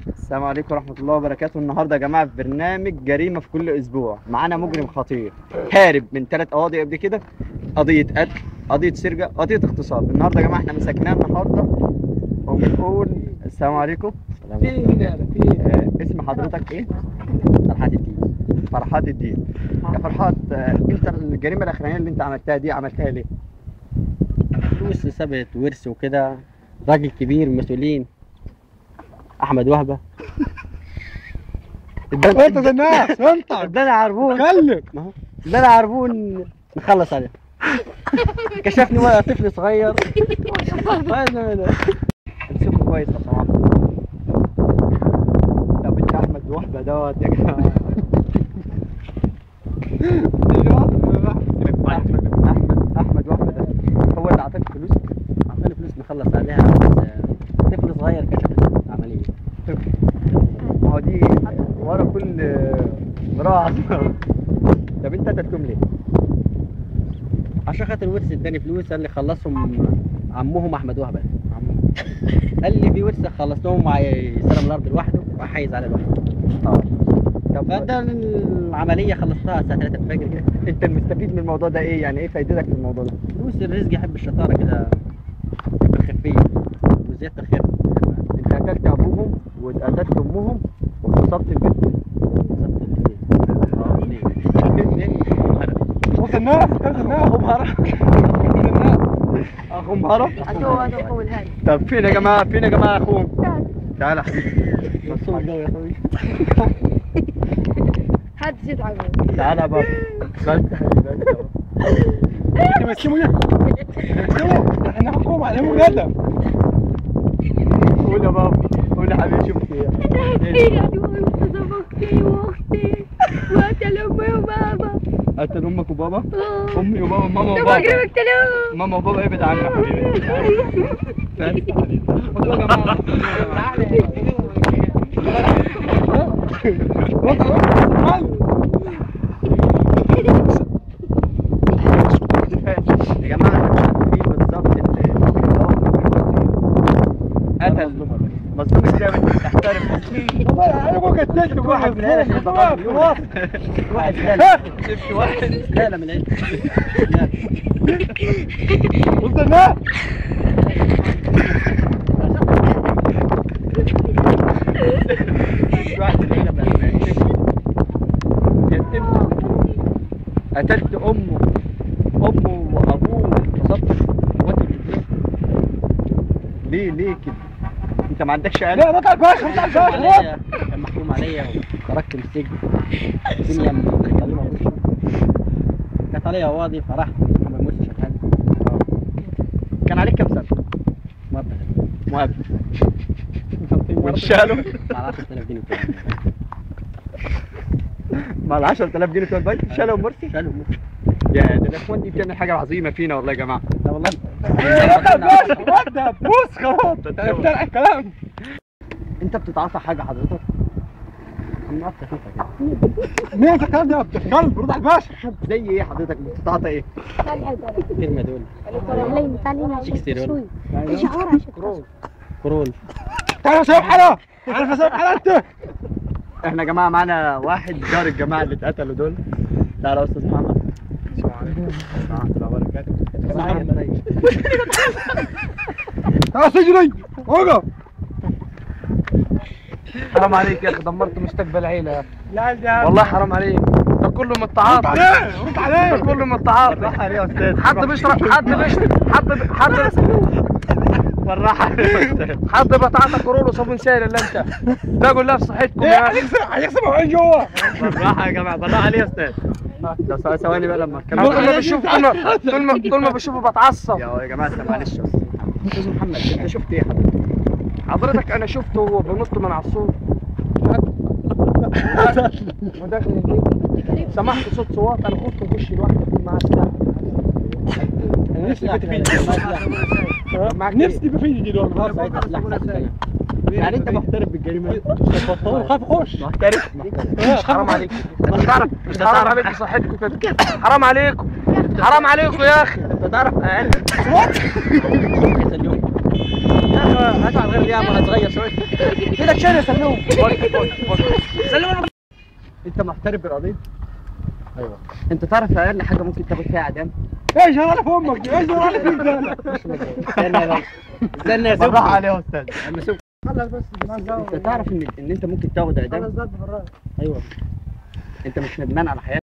السلام عليكم ورحمة الله وبركاته النهارده يا جماعة في برنامج جريمة في كل أسبوع معانا مجرم خطير هارب من ثلاث قواضي قبل كده قضية قتل قضية سرقة قضية اغتصاب النهارده يا جماعة احنا مسكناه النهارده وبنقول السلام عليكم آه، اسم حضرتك ايه؟ فرحات الدين فرحات الدين يا فرحات آه، انت الجريمة الأخرانية اللي انت عملتها دي عملتها ليه؟ فلوس سبت ورث وكده راجل كبير مسؤولين احمد وهبه انت زي الناس انت ادانا عربون اتكلم ما هو ادانا عربون نخلص عليه كشفني وانا طفل صغير امسكوا كويس لو سمحت طب انت احمد وهبه دوت يا جماعه احمد احمد احمد وهبه ده هو اللي اعطاك فلوس عطاني فلوس نخلص عليها بس طفل صغير كشف العمليه ما هو دي ورا كل امراه عظيمه طب انت قتلتهم ليه؟ عشان خاطر ورث اداني فلوس قال لي خلصهم عمهم احمد وهبه قال لي في ورث خلصتهم يستلم الارض لوحده وحيز على لوحده اه طب فده العمليه خلصتها الساعه 3 الفجر كده انت المستفيد من الموضوع ده ايه؟ يعني ايه فايدتك في الموضوع ده؟ فلوس الرزق يحب الشطاره كده الخفيه وزياده الخير انت قتلت ابوهم وقتلت امهم واغتصبت البنت وسط الناس كلت الناس اخوهم هرب اخوهم هرب هذا هذا هو الهادي طب فين يا جماعه فين يا جماعه اخوهم تعال يا حبيبي مبسوط قوي يا اخوي هذا زيد عقل تعال يا بابا بس يا حبيبي بس أهو. تمسكوا ده تمسكوا احنا نحكم عليهم غدا قول يا بابا قول يا حبيبي شفت ايه هذه واغتصب اختي واختي وقتل امي وبابا قتل امك وبابا آه. امي وبابا ماما تبغى وبابا اقرب اقتلهم ماما وبابا ابعد عني يا حبيبي بس يا حبيبي خدوا يا جماعه يا جماعه في بالظبط اللي قتل مظلوم ازاي تحترم انا ابوك اتجد واحد من العيله شاف واحد لا شفت واحد لا لا من العيد وسط الناس شفت واحد من العيله بقى يتم قتلت امه امه وابوه وصبت اخواته الاثنين ليه ليه كده انت ما عندكش قلب لا بتاع الباشا بتاع محكوم الباشا عليا كان محكوم عليا وخرجت من السجن الدنيا مظلمه وشي كانت عليا قواضي فرحت محمد مرسي شغال كان عليك كام سنه مبلغ مؤبد وانشالوا مع 10000 جنيه بتوعي. مع ال 10000 جنيه بتوع البنك شالوا مرسي شالوا مرسي يا ده الاخوان دي بتعمل حاجه عظيمه فينا والله يا جماعه لا والله بتاع الباشا ودع بوس خلاص بتاع الكلام انت بتتعاطى حاجه حضرتك النقطة خفيفة كده مين انت الكلام ده بتتكلم برد على الباشا زي ايه حضرتك بتتعاطى ايه كلمة دول شكسيرون كرول تعالى سايب حلا عارف سايب حلا انت احنا يا جماعه معانا واحد جار الجماعه اللي اتقتلوا دول تعالى يا استاذ محمد السلام عليكم ورحمه الله وبركاته تعالى سجني وقف حرام عليك يا اخي دمرت مستقبل عيله لا يا والله حرام عليك ده كله من التعاطي عليه رد ده عليه كله من التعاطي بالراحه عليه يا استاذ حد بيشرب حد بيشرب حد ب- حد بالراحه عليه يا استاذ حد بيتعاطى كرول وصابون سائل الا انت ده قول لها في صحتكم يا اخي هيكسب هيكسب وين جوا بالراحه يا جماعه بالراحه عليه يا استاذ لو ثواني- ثواني بقى لما طول ما اتكلم بشوف طول ما طول ما طول ما بشوفه بتعصب يا يا جماعه استنى معلش يا استاذ محمد استاذ محمد انت شفت ايه يا حضرتك؟ حضرتك انا شفته وهو بينط من على السور وداخل البيت سمعت صوت صوات انا خفت اخش لوحدي اكون معاه سلاح انا نفسي يبقى فيني معاك نفسي يبقى فيني دلوقتي يعني انت محترف بالجريمه خايف اخش محترف مش حرام عليكم مش تعرف مش حرام عليكم صحتكم كده حرام عليكم حرام عليكم يا اخي انت تعرف اقل كذا اليوم يا اخي هات على غير دي يا عم صغير شويه كده تشيل يا سلوم سلوم انت محترف بالقضيه ايوه انت تعرف اقل حاجه ممكن تاخد فيها اعدام ايش انا في امك دي ايش انا في امك استنى يا باشا استنى يا بالراحه سوق عليه يا استاذ اما سوق خلص بس انت تعرف ان ان انت ممكن تاخد اعدام خلص ده بالراحه ايوه انت مش ندمان على حياتك